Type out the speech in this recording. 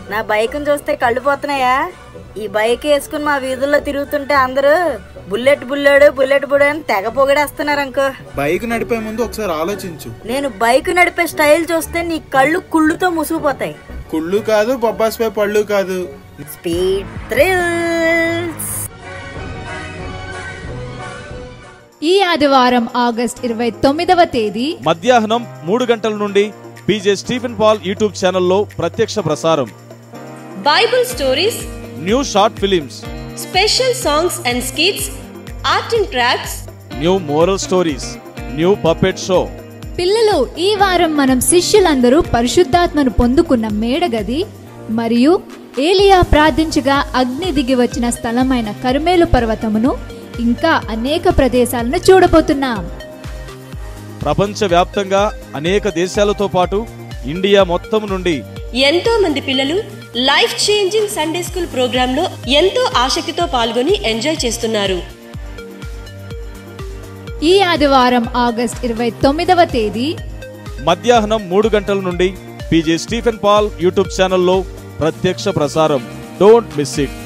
నా బైక్ని చూస్తే కళ్ళు పోతున్నాయా ఈ బైక్ వేసుకుని మా వీధుల్లో తిరుగుతుంటే అందరూ బుల్లెట్ బుల్లెడు బుల్లెట్ బుడ్ అని తెగ పొగడేస్తున్నారు అనుకో బైక్ నడిపే ముందు ఒకసారి ఆలోచించు నేను బైక్ నడిపే స్టైల్ చూస్తే నీ కళ్ళు కుళ్ళుతో ముసుగుపోతాయి కుళ్ళు కాదు బొబ్బాస్పై పళ్ళు కాదు స్పీడ్ థ్రిల్స్ ఈ ఆదివారం ఆగస్ట్ ఇరవై తొమ్మిదవ తేదీ మధ్యాహ్నం మూడు గంటల నుండి పీజే స్టీఫెన్ పాల్ యూట్యూబ్ ఛానల్లో ప్రత్యక్ష ప్రసారం Bible stories new short films special songs and skits art and crafts new moral stories new puppet show పిల్లలు ఈ వారం మనం శిష్యులందరూ పరిశుద్ధాత్మను పొందుకున్న మేడగది మరియు ఏలియా ప్రార్థించగా అగ్ని దిగి వచ్చిన స్థలమైన కర్మేలు పర్వతమును ఇంకా అనేక ప్రదేశాలను చూడబోతున్నాం ప్రపంచవ్యాప్తంగా అనేక దేశాలతో పాటు ఇండియా మొత్తం నుండి ఎంతో మంది పిల్లలు life changing Sunday school program లో ఎంతో ఆసక్తితో పాల్గొని ఎంజాయ్ చేస్తున్నారు ఈ ఆదివారం ఆగస్ట్ ఇరవై తొమ్మిదవ తేదీ మధ్యాహ్నం మూడు గంటల నుండి పీజే స్టీఫెన్ పాల్ యూట్యూబ్ ఛానల్లో ప్రత్యక్ష ప్రసారం డోంట్ మిస్ ఇట్